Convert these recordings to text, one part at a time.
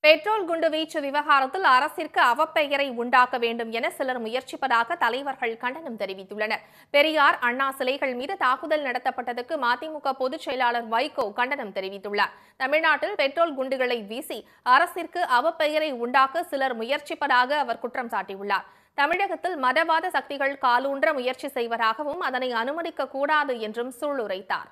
petrol குண்டு வீச்சு விவகாரத்தில் அரசிற்கு அவப்பெயரை உண்டாக்க வேண்டும் என சிலர் முயற்சிப்பதாக தலைவர்கள் கண்டனம் தெரிவித்துள்ளனர் பெரியார் அண்ணா சிலைகள் மீது தாக்குதல் நடத்தப்பட்டதுக்கு மதிமுக பொதுச் செயலாளர் வைகோ கண்டனம் தெரிவித்துள்ளார் தமிழ்நாட்டில் பெட்ரோல் குண்டுகளை வீசி அரசிற்கு அவப்பெயரை உண்டாக்க சிலர் முயற்சிப்பதாக அவர் குற்றம் சாட்டியுள்ளார் தமிழகத்தில் மதவாத சக்திகள் காலூன்ற முயற்சி செய்வதாகவும் அதனை அனுமதிக்க கூடாது என்றும் சூளுரைத்தார்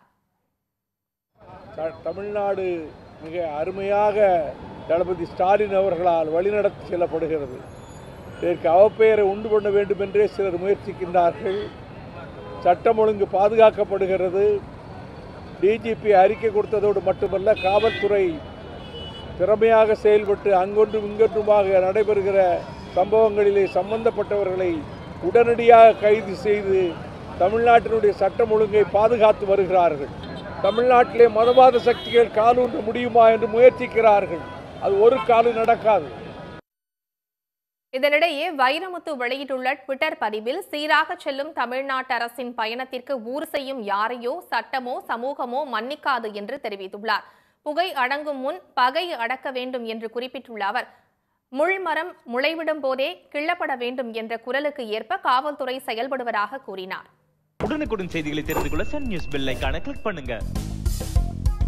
த- தமிழ்நாடு மிக அருமையாக தளபதி ஸ்டாலின் அவர்களால் வழிநடத்தி செல்லப்படுகிறது இதற்கு அவப்பெயரை உண்டு பண்ண வேண்டும் என்றே சிலர் முயற்சிக்கின்றார்கள் சட்டம் ஒழுங்கு பாதுகாக்கப்படுகிறது டிஜிபி அறிக்கை கொடுத்ததோடு மட்டுமல்ல காவல்துறை திறமையாக செயல்பட்டு அங்கொன்றும் இங்கொன்றுமாக நடைபெறுகிற சம்பவங்களிலே சம்பந்தப்பட்டவர்களை உடனடியாக கைது செய்து தமிழ்நாட்டினுடைய சட்டம் ஒழுங்கை பாதுகாத்து வருகிறார்கள் தமிழ்நாட்டிலே மதவாத சக்திகள் காலூன்ற முடியுமா என்று முயற்சிக்கிறார்கள் அது ஒரு காலம் நடக்காது இதனிடையே வைரமுத்து வெளியிட்டுள்ள ட்விட்டர் பதிவில் சீராக செல்லும் தமிழ்நாட்டு அரசின் பயணத்திற்கு ஊர் செய்யும் யாரையோ சட்டமோ சமூகமோ மன்னிக்காது என்று தெரிவித்துள்ளார் புகை அடங்கும் முன் பகை அடக்க வேண்டும் என்று குறிப்பிட்டுள்ள அவர் முள்மரம் முளைவிடும் போதே கிள்ளப்பட வேண்டும் என்ற குரலுக்கு ஏற்ப காவல்துறை செயல்படுவதாக கூறினார் உடனுக்குடன் செய்திகளை தெரிந்து கொள்ள சன் நியூஸ் பெல் ஐகானை கிளிக் பண்ணுங்க